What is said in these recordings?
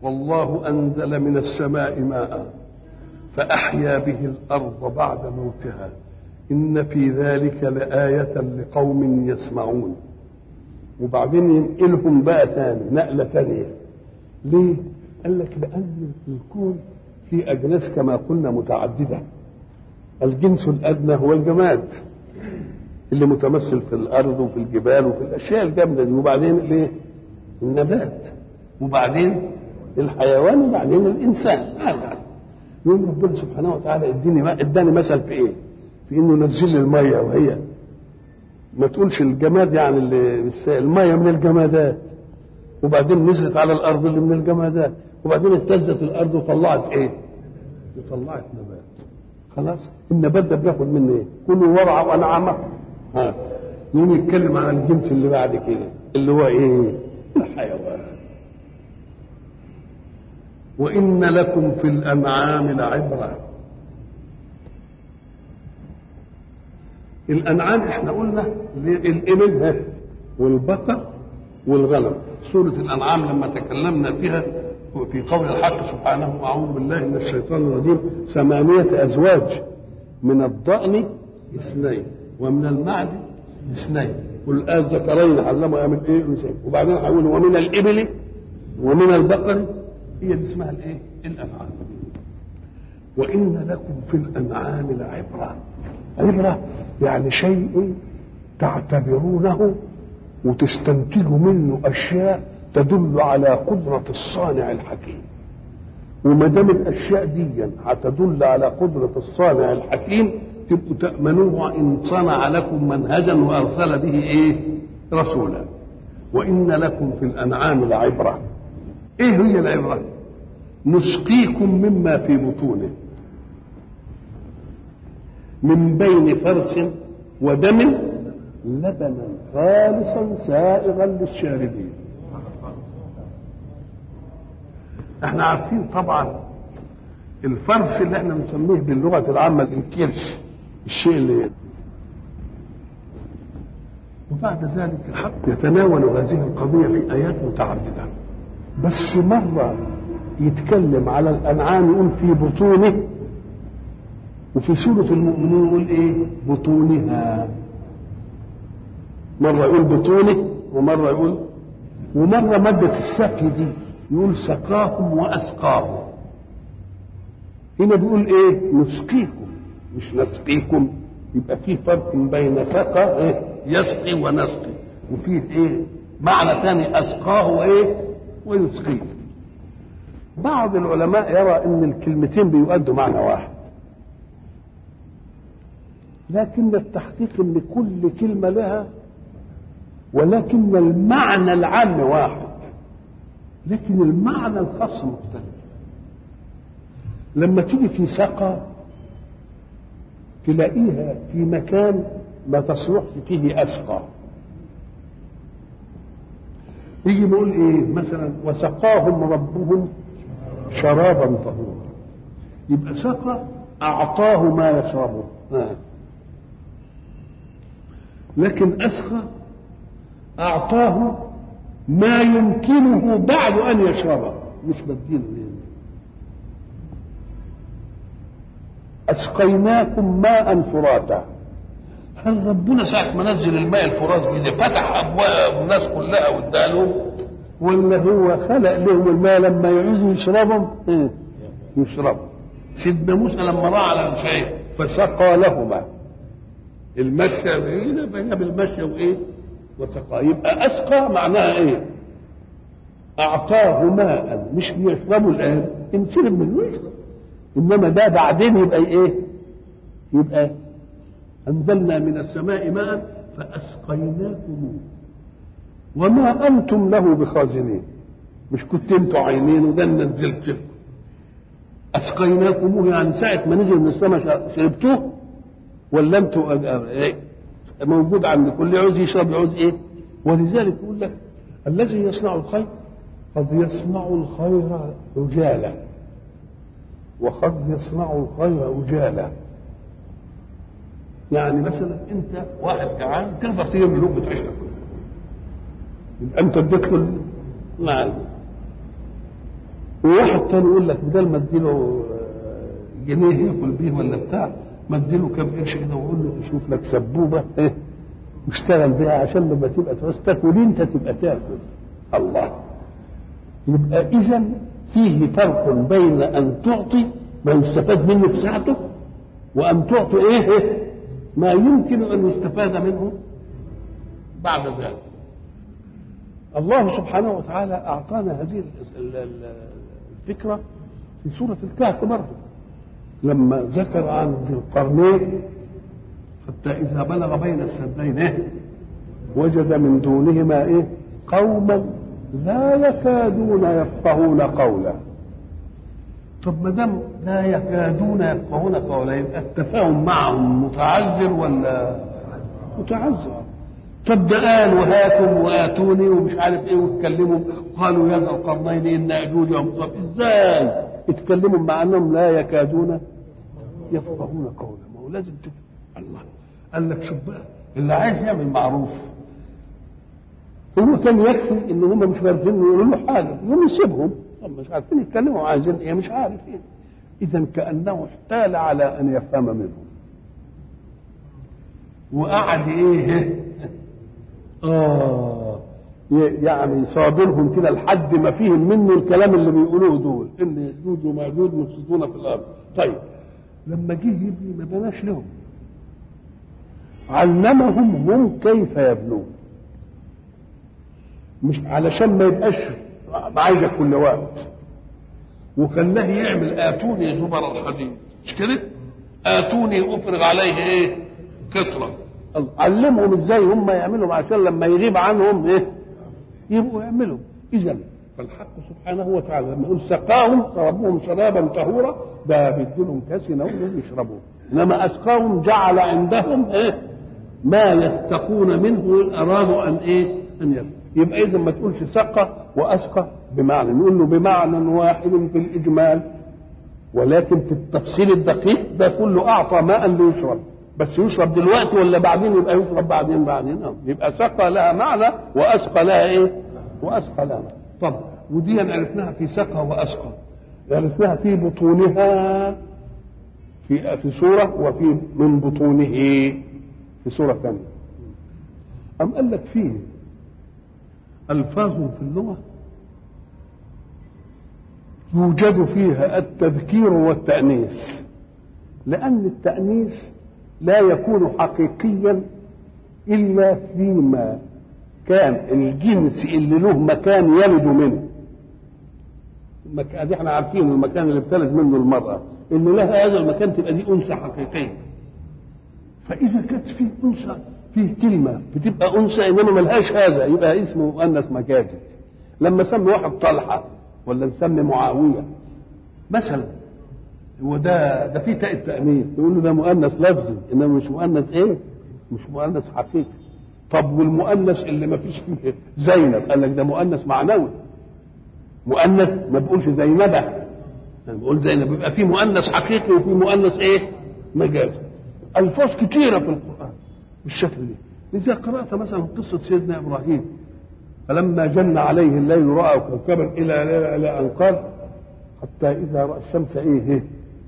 والله أنزل من السماء ماء فأحيا به الأرض بعد موتها إن في ذلك لآية لقوم يسمعون وبعدين ينقلهم بقى ثاني نقلة ثانية ليه؟ قال لك لأن الكون في أجناس كما قلنا متعددة الجنس الأدنى هو الجماد اللي متمثل في الأرض وفي الجبال وفي الأشياء الجامدة دي وبعدين الإيه؟ النبات وبعدين الحيوان وبعدين الإنسان هذا يوم ربنا سبحانه وتعالى اديني اداني مثل في ايه؟ في انه نزل لي الميه وهي ما تقولش الجماد يعني اللي الميه من الجمادات وبعدين نزلت على الارض اللي من الجمادات وبعدين اهتزت الارض وطلعت ايه؟ وطلعت نبات خلاص النبات ده بياخد منه ايه؟ كله ورع وانعمه ها يقوم يتكلم عن الجنس اللي بعد كده اللي هو ايه؟ الحيوان وإن لكم في الأنعام لعبرة الأنعام احنا قلنا الإبل والبقر والغنم سورة الأنعام لما تكلمنا فيها في قول الحق سبحانه أعوذ بالله من الشيطان الرجيم ثمانية أزواج من الضأن اثنين ومن المعز اثنين والآن ذكرين علموا من إيه وبعدين هيقول ومن الإبل ومن البقر هي دي اسمها الايه؟ الانعام. وان لكم في الانعام لعبره. عبره يعني شيء تعتبرونه وتستنتجوا منه اشياء تدل على قدره الصانع الحكيم. وما دام الاشياء دي هتدل على قدره الصانع الحكيم تبقوا تامنوه ان صنع لكم منهجا وارسل به ايه؟ رسولا. وان لكم في الانعام لعبره. ايه هي العبره نسقيكم مما في بطونه من بين فرس ودم لبنا خالصا سائغا للشاربين احنا عارفين طبعا الفرس اللي احنا بنسميه باللغه العامه الكرش الشيء اللي وبعد ذلك الحق يتناول هذه القضيه في ايات متعدده بس مرة يتكلم على الأنعام يقول في بطونه وفي سورة المؤمنين يقول إيه بطونها مرة يقول بطونه ومرة يقول ومرة مادة السقي دي يقول سقاهم وأسقاهم هنا بيقول إيه نسقيكم مش نسقيكم يبقى في فرق بين سقى إيه يسقي ونسقي وفيه إيه معنى ثاني أسقاه وإيه ويسقيه بعض العلماء يرى ان الكلمتين بيؤدوا معنى واحد لكن التحقيق ان كل كلمه لها ولكن المعنى العام واحد لكن المعنى الخاص مختلف لما تيجي في سقى تلاقيها في مكان ما تصلحش فيه اسقى يجي نقول ايه مثلا وسقاهم ربهم شرابا طهورا يبقى سقى اعطاه ما يشربه لكن اسقى اعطاه ما يمكنه بعد ان يشربه مش بديله اسقيناكم ماء فراتا هل ربنا ساعة ما نزل الماء الفراز بيده فتح أبواب الناس كلها واداها لهم ولا هو خلق لهم الماء لما يعوزوا يشربهم إيه؟ يشربوا سيدنا موسى لما راى على المشايخ فسقى لهما المشي بعيدة فجاب المشي وايه وسقى يبقى اسقى معناها ايه اعطاه ماء مش بيشربوا الان ان شرب منه يشرب انما ده بعدين يبقى ايه يبقى أنزلنا من السماء ماء فأسقيناكم وما أنتم له بخازنين مش كنت انتوا عينين وده نزلت لكم أسقيناكم يعني ساعة ما نزل من السماء شربتوه ولا انتوا ايه موجود عند كل عاوز يشرب يعوز ايه ولذلك يقول لك الذي يصنع الخير قد يصنع الخير عجالا وقد يصنع الخير عجالا يعني مثلا انت واحد جعان تقدر تجيب لقمه عيش تاكلها يبقى انت اديت له نعم وواحد تاني يقول لك بدل ما اديله جنيه ياكل بيه ولا بتاع ما اديله كام قرش كده واقول له شوف لك سبوبه ايه واشتغل بيها عشان لما تبقى تعوز تاكل انت تبقى تاكل الله يبقى اذا فيه فرق بين ان تعطي ما يستفاد منه في ساعته وان تعطي ايه, إيه ما يمكن ان يستفاد منه بعد ذلك الله سبحانه وتعالى اعطانا هذه الفكره في سوره الكهف برضه لما ذكر عن ذي القرنين حتى اذا بلغ بين السدين إيه؟ وجد من دونهما ايه قوما لا يكادون يفقهون قولا طب ما دام لا يكادون يفقهون قولا يبقى التفاهم معهم متعذر ولا متعذر طب ده قال وهاتوا واتوني ومش عارف ايه واتكلموا قالوا يا ذا القرنين ان اجوج ومطب ازاي اتكلموا مع انهم لا يكادون يفقهون قولا ما هو لازم تفهم الله قال لك شوف بقى اللي عايز يعمل معروف هو كان يكفي ان هم مش عارفين يقولوا له حاجه يقوم يسيبهم طب مش عارفين يتكلموا عايزين ايه مش عارفين اذا كانه احتال على ان يفهم منهم وقعد ايه اه يعني صابرهم كده لحد ما فيهم منه الكلام اللي بيقولوه دول ان ياجوج وماجوج مفسدون في الارض طيب لما جه يبني ما بناش لهم علمهم هم كيف يبنون مش علشان ما يبقاش عايزك كل وقت وخلاه يعمل اتوني زبر الحديد مش كده اتوني افرغ عليه ايه كتره علمهم ازاي هم يعملوا عشان لما يغيب عنهم ايه يبقوا يعملوا اذا فالحق سبحانه وتعالى لما يقول سقاهم شربوهم شرابا طهورا ده بيديلهم كاس ينوم يشربوه انما اسقاهم جعل عندهم ايه ما يستقون منه ارادوا ان ايه ان يروا يبقى اذا ما تقولش سقى واسقى بمعنى نقول له بمعنى واحد في الاجمال ولكن في التفصيل الدقيق ده كله اعطى ماء ليشرب بس يشرب دلوقتي ولا بعدين يبقى يشرب بعدين بعدين اه يبقى سقى لها معنى واسقى لها ايه؟ واسقى لها معنى. طب ودي عرفناها في سقى واسقى عرفناها في بطونها في في سوره وفي من بطونه في سوره ثانيه أم قال لك فيه ألفاظ في اللغة يوجد فيها التذكير والتأنيث لأن التأنيث لا يكون حقيقيا إلا فيما كان الجنس اللي له مكان يلد منه دي احنا عارفين المكان اللي بتلد منه المرأة اللي لها هذا المكان تبقى دي أنثى حقيقية فإذا كانت في أنثى في كلمة بتبقى أنثى إنما ملهاش هذا يبقى اسمه مؤنث مجازي لما سمي واحد طلحة ولا نسمي معاوية مثلا هو ده ده في تاء التأنيث تقول له ده مؤنث لفظي إنما مش مؤنث إيه؟ مش مؤنث حقيقي طب والمؤنث اللي ما فيش فيه زينب قال لك ده مؤنث معنوي مؤنث ما بقولش زينبة انا بقول زينب يبقى في مؤنث حقيقي وفي مؤنث ايه؟ مجازي الفاظ كثيره في القران بالشكل ده إذا قرأت مثلا قصة سيدنا إبراهيم فلما جن عليه الليل رأى كوكبا إلى إلى أن قال حتى إذا رأى الشمس إيه, إيه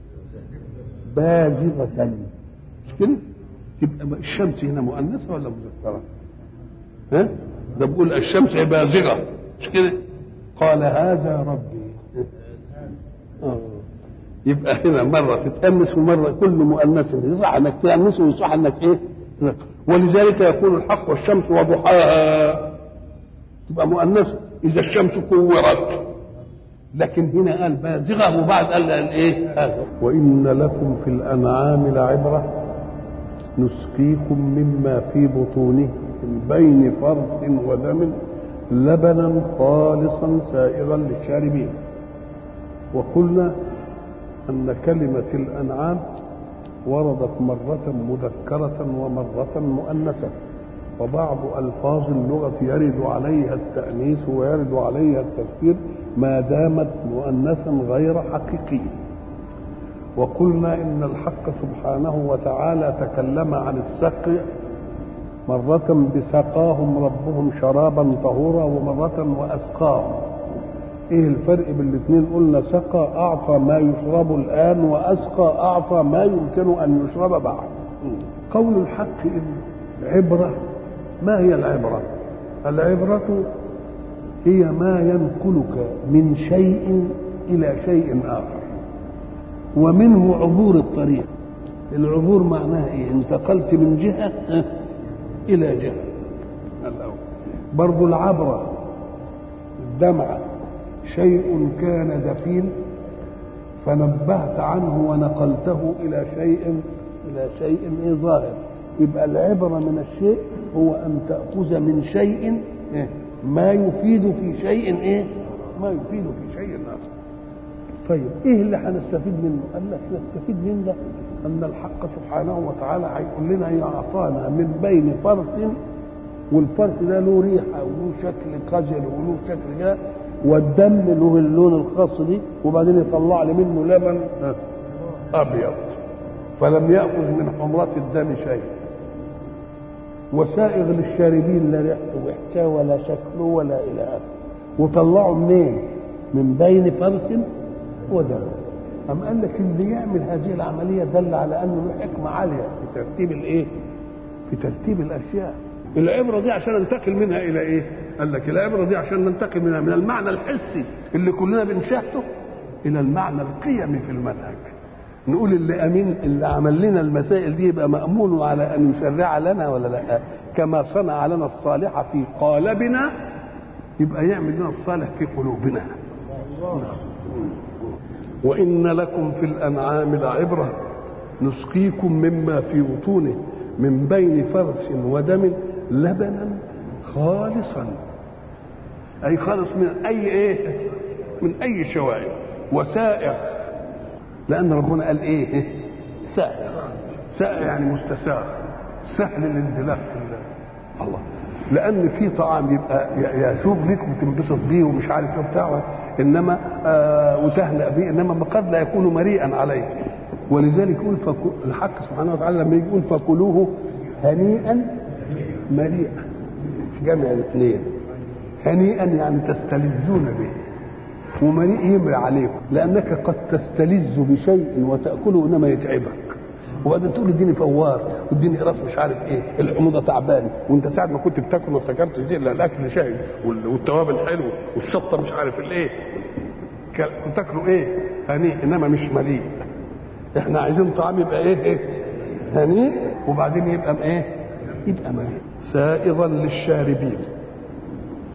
بازغة مش كده؟ تبقى الشمس هنا مؤنثة ولا مذكرة؟ ها؟ ده بقول الشمس بازغة مش كده؟ قال هذا ربي آه. يبقى هنا مرة تتأنس ومرة كل مؤنث صح انك تأنس وصح انك ايه؟ ولذلك يقول الحق والشمس وضحاها تبقى مؤنثة إذا الشمس كورت لكن هنا قال بازغة وبعد قال ايه؟ هذا وإن لكم في الأنعام لعبرة نسقيكم مما في بطونه من بين فرث ودم لبنا خالصا سائغا للشاربين وقلنا أن كلمة الأنعام وردت مرة مذكرة ومرة مؤنثة وبعض ألفاظ اللغة يرد عليها التأنيث ويرد عليها التذكير ما دامت مؤنثا غير حقيقي وقلنا إن الحق سبحانه وتعالى تكلم عن السقي مرة بسقاهم ربهم شرابا طهورا ومرة وأسقاهم ايه الفرق بين الاثنين قلنا سقى اعطى ما يشرب الان واسقى اعطى ما يمكن ان يشرب بعد قول الحق العبره ما هي العبره العبره هي ما ينقلك من شيء الى شيء اخر ومنه عبور الطريق العبور معناها ايه انتقلت من جهه الى جهه برضو العبره الدمعه شيء كان دفين فنبهت عنه ونقلته الى شيء الى شيء إيه ظاهر يبقى العبره من الشيء هو ان تاخذ من شيء إيه؟ ما يفيد في شيء ايه ما يفيد في شيء اخر طيب ايه اللي هنستفيد منه قال لك نستفيد من ده ان الحق سبحانه وتعالى هيقول لنا يعطانا من بين فرث والفرث ده له ريحه وله شكل قذر وله شكل كده والدم له اللون الخاص دي وبعدين يطلع لي منه لبن ابيض فلم ياخذ من حمرة الدم شيء وسائغ للشاربين لا ريحته وحشاه ولا شكله ولا الى اخره وطلعوا منين؟ من بين فرث ودم أم قال لك اللي يعمل هذه العملية دل على أنه له حكمة عالية في ترتيب الإيه؟ في ترتيب الأشياء. العبرة دي عشان ننتقل منها إلى إيه؟ قال لك العبرة دي عشان ننتقل منها من المعنى الحسي اللي كلنا بنشاهده إلى المعنى القيمي في المنهج. نقول اللي أمين اللي عمل لنا المسائل دي يبقى مأمون على أن يشرع لنا ولا لا؟ كما صنع لنا الصالح في قالبنا يبقى يعمل لنا الصالح في قلوبنا. وإن لكم في الأنعام لعبرة نسقيكم مما في بطونه من بين فرث ودم لبنا خالصا أي خالص من أي إيه من أي شوائب وسائغ لأن ربنا قال إيه سائغ سائغ يعني مستساغ سهل الاندلاق في الله لأن في طعام يبقى يسوق ليك وتنبسط بيه ومش عارف ايه بتاعه انما آه وتهنأ به انما قد لا يكون مريئا عليه ولذلك يقول الحق سبحانه وتعالى لما يقول فكلوه هنيئا مريئا جمع الاثنين هنيئا يعني تستلذون به ومريء يمري عليكم لانك قد تستلذ بشيء وتاكله انما يتعبك وبعدين تقول اديني فوار واديني راس مش عارف ايه الحموضه تعبانه وانت ساعه ما كنت بتاكل ما افتكرتش دي الا الاكل شهي والتوابل حلو والشطه مش عارف الايه كنت تاكله ايه هنيء انما مش مليء احنا عايزين طعام يبقى ايه ايه هنيء وبعدين يبقى ايه يبقى مليء سائغا للشاربين